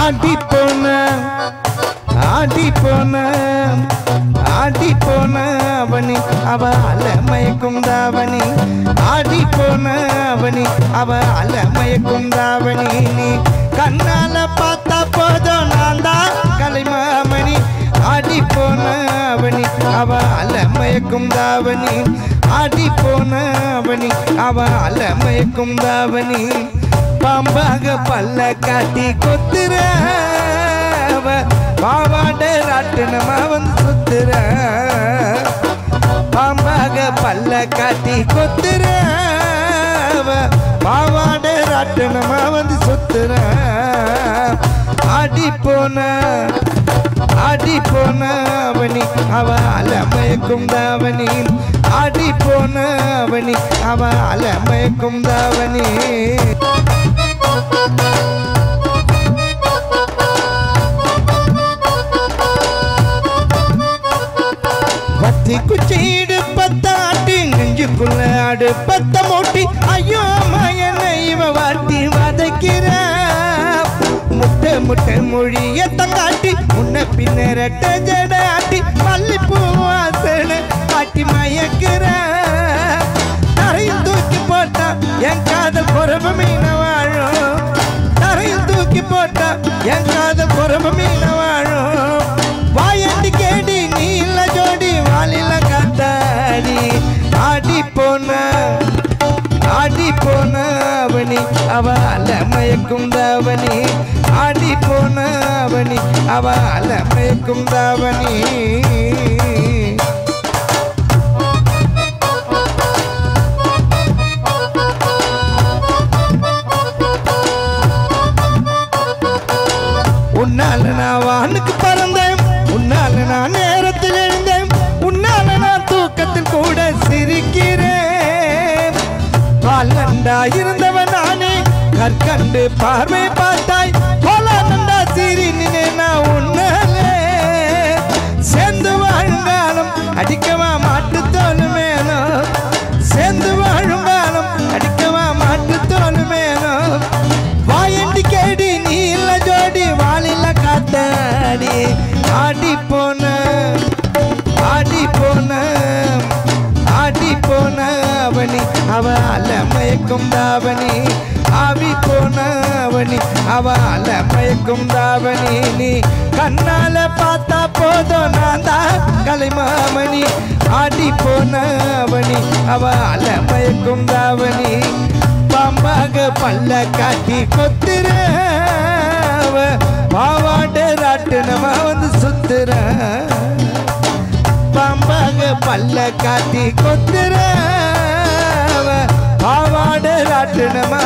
ஆடி போன ஆடி போன ஆடி போன அவனி அவ அல மயக்கும் தாவணி ஆடி போன அவனி அவ அல மயக்கும் தாவணி நீ கண்ணால பார்த்தா போதும் நான் தான் கலைமாமணி ஆடி போன அவனி அவ அல மயக்கும் தாவணி ஆடி போன அவனி அவ அல மயக்கும் தாவணி பாம்பாக பல்ல காட்டி கொத்துற அவ பாவாட ராட்டினமா வந்து சுத்துற பாம்பாக பல்ல காட்டி கொத்துற அவ பாவாட ராட்டினமா வந்து சுத்துற ஆடி போன ஆடி போன அவனி அவ அலமயக்கும் தாவணி ஆடி போன அவனி அவ அலமயக்கும் தாவணி வத்தி குச்சிடு பத்தாட்டி நெஞ்சுக்குள்ள ஆடு பத்த மூட்டி ஐயோ மயனை இவ வாட்டி வதைக்கிற முட்டை முட்டை மொழிய தங்காட்டி முன்ன பின்ன ரெட்ட ஜடாட்டி மல்லிப்பூ வாசனை பாட்டி மயக்கிற தரையில் தூக்கி போட்டா என் காதல் குறவு மீன வாழும் தரையில் தூக்கி போட்டா என் காதல் குறவு மீன வாழும் வாயண்டி கேடி நீ இல்ல ஜோடி வாலில காத்தாடி ஆடி போன ஆடி போன அவனி அவ அல மயக்கும் தாவணி ஆடி போன அவனி அவ அல மயக்கும் தாவணி உன்னால நான் வானுக்கு பறந்தேன் உன்னால நான் நேரத்தில் எழுந்தேன் உன்னால நான் தூக்கத்தில் கூட சிரிக்கிறேன் பாலண்டா இருந்தவன் நானே கற்கண்டு பார்வை பார்த்தாய் போலாண்டா சிரி நான் உன்னாலே சேர்ந்து வாழ்ந்தாலும் அடிக்கவா மாட்டு தோல் மேலும் சேர்ந்து வாழும் காலம் அடிக்கவா மாட்டு தோல் மேலும் வாயண்டி கேடி நீ இல்ல ஜோடி வாலில காத்தாடி ஆடி போன ஆடி போன ஆடி போன அவனி அவ அல மயக்கும் தாவணி ஆவி போன அவனி அவ அல மயக்கும் தாவணி நீ கண்ணால பார்த்தா போதும் நான் தான் கலைமாமணி ஆடி போன அவனி அவ அல மயக்கும் தாவணி பாம்பாக பல்ல காட்டி கொத்துற அவ பாவாட ராட்டினமா வந்து சுத்துற பாம்பாக பல்ல காட்டி கொத்துற அவ பாவாட ராட்டினமா